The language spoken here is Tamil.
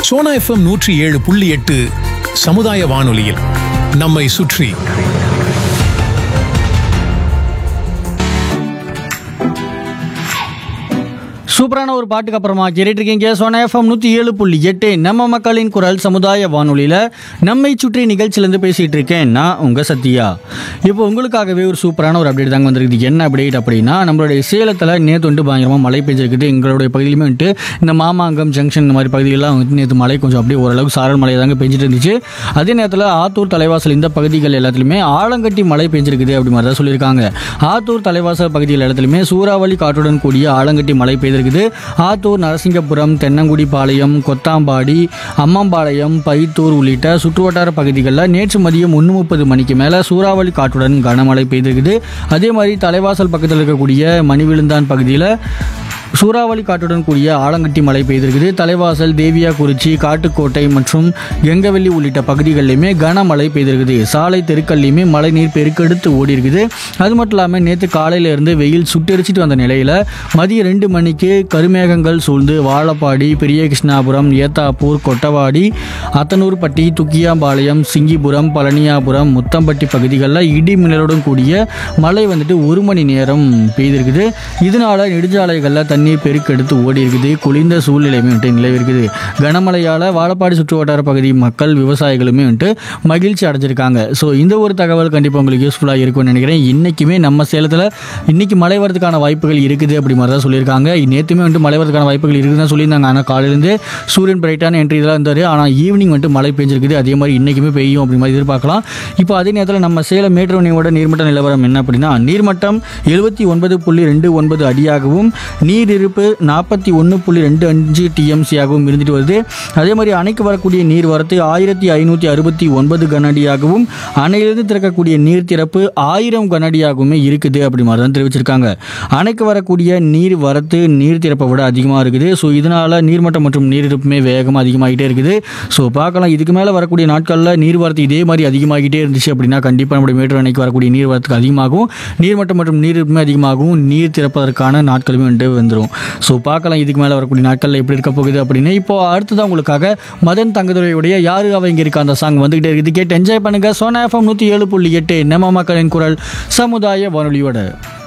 சோனா எஃப்எம் நூற்றி ஏழு புள்ளி எட்டு சமுதாய வானொலியில் நம்மை சுற்றி சூப்பரான ஒரு பாட்டுக்கு அப்புறமா கேட்டுட்டு இருக்கீங்க சோனா எஃப்எம் நூற்றி ஏழு புள்ளி எட்டு நம்ம மக்களின் குரல் சமுதாய வானொலியில் நம்மை சுற்றி நிகழ்ச்சியிலேருந்து பேசிகிட்டு இருக்கேன் நான் உங்கள் சத்யா இப்போ உங்களுக்காகவே ஒரு சூப்பரான ஒரு அப்டேட் தாங்க வந்திருக்குது என்ன அப்டேட் அப்படின்னா நம்மளுடைய சேலத்தில் நேற்று வந்து பயங்கரமாக மழை பெஞ்சிருக்குது எங்களுடைய பகுதியிலுமே வந்துட்டு இந்த மாமாங்கம் ஜங்ஷன் இந்த மாதிரி பகுதிகளெலாம் வந்து நேற்று மழை கொஞ்சம் அப்படியே ஓரளவுக்கு சாரல் மழை தாங்க பெஞ்சிட்டு இருந்துச்சு அதே நேரத்தில் ஆத்தூர் தலைவாசல் இந்த பகுதிகள் எல்லாத்துலேயுமே ஆலங்கட்டி மழை பெஞ்சிருக்குது அப்படி மாதிரி தான் சொல்லியிருக்காங்க ஆத்தூர் தலைவாசல் பகுதிகள் இடத்துலையுமே சூறாவளி காற்றுடன் கூடிய ஆலங்கட்டி மழை பெய்திருக்குது ஆத்தூர் நரசிங்கபுரம் தென்னங்குடி பாளையம் கொத்தாம்பாடி அம்மம்பாளையம் பைத்தூர் உள்ளிட்ட சுற்றுவட்டார பகுதிகளில் நேற்று மதியம் ஒன்று முப்பது மணிக்கு மேலே சூறாவளி காற்றுடன் கனமழை பெய்திருக்குது அதே மாதிரி தலைவாசல் பக்கத்தில் இருக்கக்கூடிய மணிவிழுந்தான் பகுதியில் சூறாவளி காற்றுடன் கூடிய ஆலங்கட்டி மழை பெய்திருக்குது தலைவாசல் தேவியாகுறிச்சி காட்டுக்கோட்டை மற்றும் கெங்கவெள்ளி உள்ளிட்ட பகுதிகளிலுமே கனமழை பெய்திருக்குது சாலை தெருக்கள்லையுமே மழை நீர் பெருக்கெடுத்து ஓடி இருக்குது அது மட்டும் இல்லாமல் நேற்று காலையில இருந்து வெயில் சுட்டெரிச்சிட்டு வந்த நிலையில் மதியம் ரெண்டு மணிக்கு கருமேகங்கள் சூழ்ந்து வாழப்பாடி பெரிய கிருஷ்ணாபுரம் ஏத்தாப்பூர் கொட்டவாடி அத்தனூர்பட்டி துக்கியாம்பாளையம் சிங்கிபுரம் பழனியாபுரம் முத்தம்பட்டி பகுதிகளில் இடி மின்னலுடன் கூடிய மழை வந்துட்டு ஒரு மணி நேரம் பெய்திருக்குது இதனால நெடுஞ்சாலைகளில் தண்ணீர் பெருக்கெடுத்து ஓடி இருக்குது குளிர்ந்த சூழ்நிலையுமே வந்துட்டு நிலவிருக்குது கனமழையால் வாழப்பாடி சுற்று வட்டார பகுதி மக்கள் விவசாயிகளுமே வந்துட்டு மகிழ்ச்சி அடைஞ்சிருக்காங்க ஸோ இந்த ஒரு தகவல் கண்டிப்பாக உங்களுக்கு யூஸ்ஃபுல்லாக இருக்கும்னு நினைக்கிறேன் இன்றைக்குமே நம்ம சேலத்தில் இன்னைக்கு மழை வரதுக்கான வாய்ப்புகள் இருக்குது அப்படி மாதிரி தான் சொல்லியிருக்காங்க நேற்றுமே வந்துட்டு மழை வரதுக்கான வாய்ப்புகள் இருக்குதுன்னு தான் சொல்லியிருந்தாங்க ஆனால் காலையிலேருந்து சூரியன் பிரைட்டான என்ட்ரி இதெல்லாம் இருந்தார் ஆனால் ஈவினிங் வந்துட்டு மழை பெஞ்சிருக்குது அதே மாதிரி இன்றைக்குமே பெய்யும் அப்படி மாதிரி எதிர்பார்க்கலாம் இப்போ அதே நேரத்தில் நம்ம சேலம் மேட்டூர் நீர்மட்ட நிலவரம் என்ன அப்படின்னா நீர்மட்டம் எழுபத்தி ஒன்பது புள்ளி ரெண்டு ஒன்பது அடியாகவும் நீர் இருப்பு நாற்பத்தி ஒன்று புள்ளி ரெண்டு அஞ்சு டிஎம்சியாகவும் இருந்துட்டு வருது அதே மாதிரி அணைக்கு வரக்கூடிய நீர் வரத்து ஆயிரத்தி ஐநூற்றி அறுபத்தி ஒன்பது கனஅடியாகவும் அணையிலிருந்து திறக்கக்கூடிய நீர் திறப்பு ஆயிரம் கனஅடியாகவுமே இருக்குது அப்படி மாதிரி தான் தெரிவிச்சிருக்காங்க அணைக்கு வரக்கூடிய நீர் வரத்து நீர் திறப்பை விட அதிகமாக இருக்குது ஸோ இதனால் நீர்மட்டம் மற்றும் நீர் இருப்புமே வேகமாக அதிகமாகிட்டே இருக்குது ஸோ பார்க்கலாம் இதுக்கு மேலே வரக்கூடிய நாட்களில் நீர் வரத்து இதே மாதிரி அதிகமாகிட்டே இருந்துச்சு அப்படின்னா கண்டிப்பாக நம்முடைய மேட்டூர் அணைக்கு வரக்கூடிய நீர் வரத்துக்கு அதிகமாகும் நீர்மட்டம் மற்றும் நீர் இருப்புமே அதிகமாகும் நீர் திறப்பதற்கான நாட்களுமே வந்துட்டு வந்துடும் ஸோ பார்க்கலாம் இதுக்கு மேலே வரக்கூடிய நாட்களில் எப்படி இருக்க போகுது அப்படின்னு இப்போ அடுத்ததான் உங்களுக்காக மதன் தங்கதுரையுடைய யாரு அவ இங்கே இருக்கா அந்த சாங் வந்துகிட்டே இருக்குது கேட்டு என்ஜாய் பண்ணுங்க சோனா எஃப்எம் நூற்றி ஏழு புள்ளி எட்டு நம்ம மக்களின் குரல் சமுதாய வானொலியோட